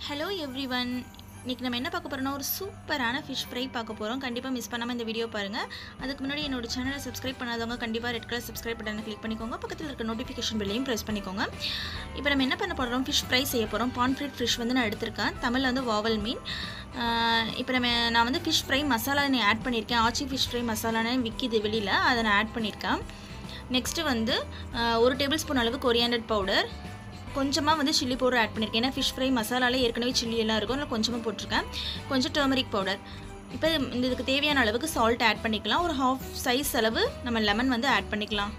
hello every one இன்றைக்கி நம்ம என்ன பார்க்க போகிறோம்னா ஒரு சூப்பரான ஃபிஷ் ஃப்ரை பார்க்க போகிறோம் கண்டிப்பாக மிஸ் பண்ணாமல் இந்த வீடியோ பாருங்கள் அதுக்கு முன்னாடி என்னோட சேனலை சப்ஸ்கிரைப் பண்ணாதவங்க கண்டிப்பாக ரெட் கலர் சப்ஸ்கிரைப் பட்டனை கிளிக் பண்ணிக்கோங்க பக்கத்தில் இருக்க நோட்டிஃபிகேஷன் பில்லையும் ப்ரெஸ் பண்ணிக்கோங்க இப்போ நம்ம என்ன பண்ண போகிறோம் ஃபிஷ் ஃப்ரை செய்ய போகிறோம் பான்ஃப்ரெட் ஃபிஷ் வந்து நான் எடுத்திருக்கேன் தமிழில் வந்து வாவல் மீன் இப்போ நம்ம நான் வந்து ஃபிஷ் ஃப்ரை மசாலா நான் ஆட் பண்ணியிருக்கேன் ஆச்சி ஃபிஷ் ஃப்ரை மசாலான்னு விற்கிது வெளியில் அதை நான் ஆட் பண்ணியிருக்கேன் நெக்ஸ்ட்டு வந்து ஆஹ், ஒரு டேபிள் ஸ்பூன் அளவு கொரியாண்டட் பவுடர் கொஞ்சமாக வந்து சில்லி பவுடர் ஆட் பண்ணியிருக்கேன் ஏன்னா ஃபிஷ் ஃப்ரை மசாலால ஏற்கனவே சில்லி எல்லாம் இருக்கும் அதில் கொஞ்சமாக போட்டிருக்கேன் கொஞ்சம் டர்மரிக் பவுடர் இப்போ இந்த இதுக்கு தேவையான அளவுக்கு சால்ட் ஆட் பண்ணிக்கலாம் ஒரு ஹாஃப் சைஸ் அளவு நம்ம லெமன் வந்து ஆட் பண்ணிக்கலாம்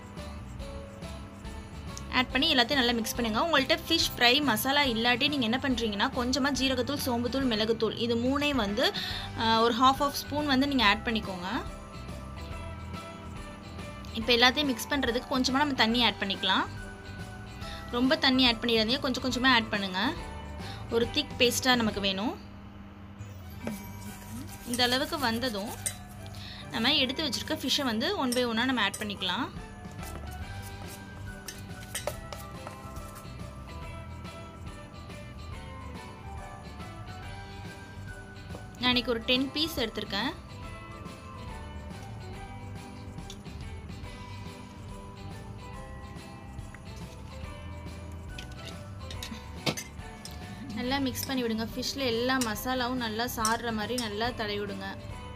ஆட் பண்ணி எல்லாத்தையும் நல்லா மிக்ஸ் பண்ணுங்க உங்கள்கிட்ட ஃபிஷ் ஃப்ரை மசாலா இல்லாட்டி நீங்கள் என்ன பண்ணுறீங்கன்னா கொஞ்சமாக ஜீரகத்தூள் சோம்புத்தூள் மிளகுத்தூள் இது மூணையும் வந்து ஆஹ், ஒரு ஹாஃப் ஆஃப் ஸ்பூன் வந்து நீங்கள் ஆட் பண்ணிக்கோங்க இப்போ எல்லாத்தையும் மிக்ஸ் பண்ணுறதுக்கு கொஞ்சமாக நம்ம தண்ணி ஆட் பண்ணிக்கலாம் ரொம்ப தண்ணி ஆட் பண்ணிடாதீங்க கொஞ்சம் கொஞ்சமாக ஆட் பண்ணுங்கள் ஒரு திக் பேஸ்ட்டாக நமக்கு வேணும் இந்த அளவுக்கு வந்ததும் நம்ம எடுத்து வச்சுருக்க ஃபிஷ்ஷை வந்து ஒன் பை ஒன்னாக நம்ம ஆட் பண்ணிக்கலாம் நான் இன்னைக்கு ஒரு டென் பீஸ் எடுத்திருக்கேன் நல்லா மிக்ஸ் பண்ணி விடுங்க ஃபிஷ்ல எல்லா மசாலாவும் நல்லா சாறுற மாதிரி நல்லா தடவி விடுங்க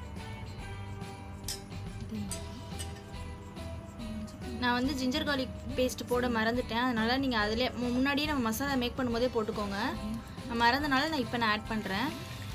நான் வந்து ஜிஞ்சர் garlic பேஸ்ட் போட மறந்துட்டேன் அதனால நீங்கள் அதிலே மு- முன்னாடியே நம்ம மசாலா மேக் பண்ணும்போதே போட்டுக்கோங்க நான் மறந்தனால நான் இப்போ நான் ஆட் பண்ணுறேன்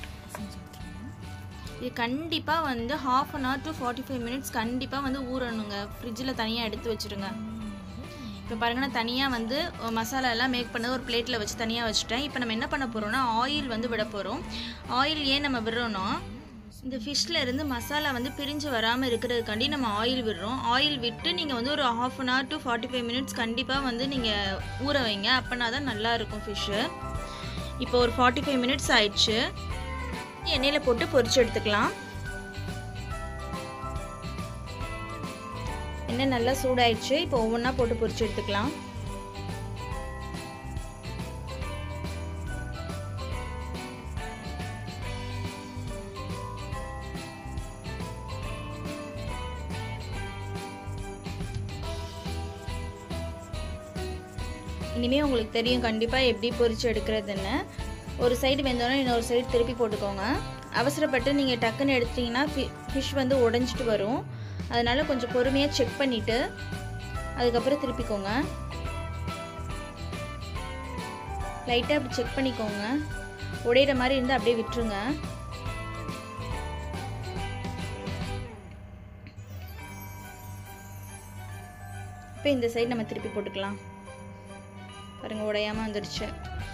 இது கண்டிப்பாக வந்து half an hour to forty five minutes கண்டிப்பாக வந்து ஊறணுங்க ஃப்ரிட்ஜில் தனியாக எடுத்து வச்சுருங்க இப்போ பாருங்க நான் தனியாக வந்து அஹ், மசாலா எல்லாம் மேக் பண்ணது ஒரு பிளேட்டில் வச்சு தனியாக வச்சுட்டேன் இப்போ நம்ம என்ன பண்ண போகிறோம்னா ஆயில் வந்து விட போகிறோம் ஆயில் ஏன் நம்ம விடுறோம்னா இந்த ஃபிஷ்ல இருந்து மசாலா வந்து பிரிஞ்சு வராமல் இருக்கிறதுக்காண்டி நம்ம ஆயில் விடுறோம் ஆயில் விட்டு நீங்கள் வந்து ஒரு half an hour to forty five minutes கண்டிப்பாக வந்து நீங்கள் ஊற வைங்க அப்போனா தான் நல்லா இருக்கும் ஃபிஷ்ஷு இப்போ ஒரு ஃபார்ட்டி ஃபைவ் மினிட்ஸ் ஆயிடுச்சு எண்ணெயில் போட்டு பொரிச்சு எடுத்துக்கலாம் எண்ணெய் நல்லா சூடாயிடுச்சு இப்போ ஒவ்வொன்றா போட்டு பொரிச்சு எடுத்துக்கலாம் இனிமேல் உங்களுக்கு தெரியும் கண்டிப்பாக எப்படி பொரிச்சு எடுக்கிறதுன்னு ஒரு சைடு வெந்தோடனே இன்னொரு சைடு திருப்பி போட்டுக்கோங்க அவசரப்பட்டு நீங்கள் டக்குன்னு எடுத்தீங்கன்னா ஃபிஷ் வந்து உடஞ்சிட்டு வரும் அதனால கொஞ்சம் பொறுமையாக செக் பண்ணிவிட்டு அதுக்கப்புறம் திருப்பிக்கோங்க லைட்டாக அப்படி செக் பண்ணிக்கோங்க உடையிற மாதிரி இருந்தால் அப்படியே விட்டுருங்க இப்போ இந்த சைடு நம்ம திருப்பி போட்டுக்கலாம் பாருங்க உடையாம வந்துடுச்சு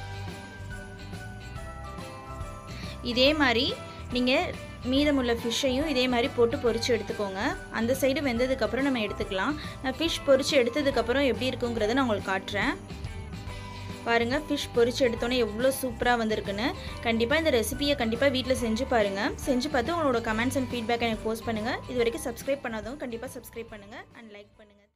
இதே மாதிரி நீங்கள் மீதமுள்ள ஃபிஷ்ஷையும் இதே மாதிரி போட்டு பொரிச்சு எடுத்துக்கோங்க அந்த சைடு வெந்ததுக்கப்புறம் நம்ம எடுத்துக்கலாம் நான் ஃபிஷ் பொரிச்சு எடுத்ததுக்கப்புறம் எப்படி இருக்குங்கிறத நான் உங்களுக்கு காட்டுறேன் பாருங்கள் ஃபிஷ் பொரிச்சு எடுத்தோன்னே எவ்வளோ சூப்பராக வந்திருக்குன்னு கண்டிப்பாக இந்த ரெசிபியை கண்டிப்பாக வீட்டில் செஞ்சு பாருங்கள் செஞ்சு பார்த்து உங்களோட கமெண்ட்ஸ் அண்ட் ஃபீட்பேக் எனக்கு போஸ்ட் பண்ணுங்கள் இது வரைக்கும் சப்ஸ்கிரைப் பண்ணாதவங்க கண்டிப்பாக சப்ஸ்கிரைப் பண்ணுங்கள் அண்ட் லைக் பண்ணுங்கள்